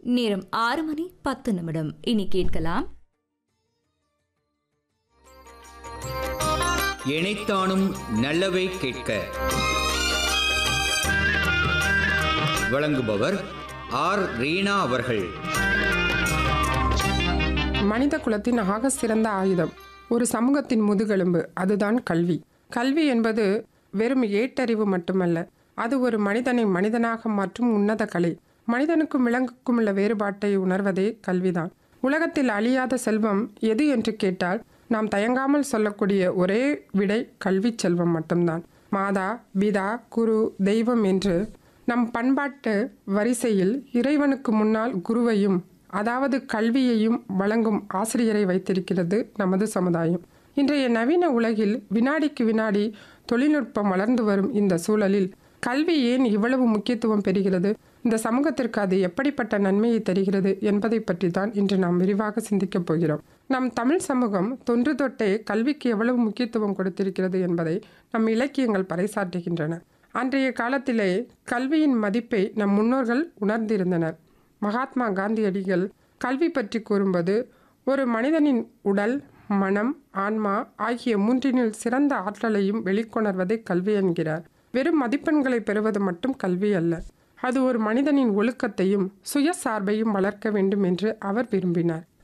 நேரம் ஆறு மணி பத்து நிமிடம் இனி கேட்கலாம் இணைத்தானும் நல்லவை கேட்க வழங்குபவர் ஆர் ரீனா அவர்கள் மனித குலத்தின் ஆக சிறந்த ஆயுதம் ஒரு சமூகத்தின் முதுகெலும்பு அதுதான் கல்வி கல்வி என்பது வெறும் ஏட்டறிவு மட்டுமல்ல அது ஒரு மனிதனை மனிதனாக மாற்றும் உன்னத கலை மனிதனுக்கும் விலங்குக்கும் உள்ள வேறுபாட்டை உணர்வதே கல்விதான் உலகத்தில் அழியாத செல்வம் எது என்று கேட்டால் நாம் தயங்காமல் சொல்லக்கூடிய ஒரே விடை கல்வி செல்வம் மட்டும்தான் மாதா பிதா குரு தெய்வம் என்று நம் பண்பாட்டு வரிசையில் இறைவனுக்கு முன்னால் குருவையும் அதாவது கல்வியையும் வழங்கும் ஆசிரியரை வைத்திருக்கிறது நமது சமுதாயம் இன்றைய நவீன உலகில் வினாடிக்கு வினாடி தொழில்நுட்பம் வளர்ந்து வரும் இந்த சூழலில் கல்வி ஏன் இவ்வளவு முக்கியத்துவம் பெறுகிறது இந்த சமூகத்திற்கு அது எப்படிப்பட்ட நன்மையை தருகிறது என்பதை பற்றி தான் இன்று நாம் விரிவாக சிந்திக்கப் போகிறோம் நம் தமிழ் சமூகம் தொன்று தொட்டே கல்விக்கு எவ்வளவு முக்கியத்துவம் கொடுத்திருக்கிறது என்பதை நம் இலக்கியங்கள் பறைசாற்றுகின்றன அன்றைய காலத்திலே கல்வியின் மதிப்பை நம் முன்னோர்கள் உணர்ந்திருந்தனர் மகாத்மா காந்தியடிகள் கல்வி பற்றி கூறும்போது ஒரு மனிதனின் உடல் மனம் ஆன்மா ஆகிய மூன்றினில் சிறந்த ஆற்றலையும் வெளிக்கொணர்வதை கல்வி என்கிறார் வெறும் மதிப்பெண்களை பெறுவது மட்டும் கல்வி அல்ல அது ஒரு மனிதனின் ஒழுக்கத்தையும் சுயசார்பையும் வளர்க்க வேண்டும் என்று அவர் விரும்பினார்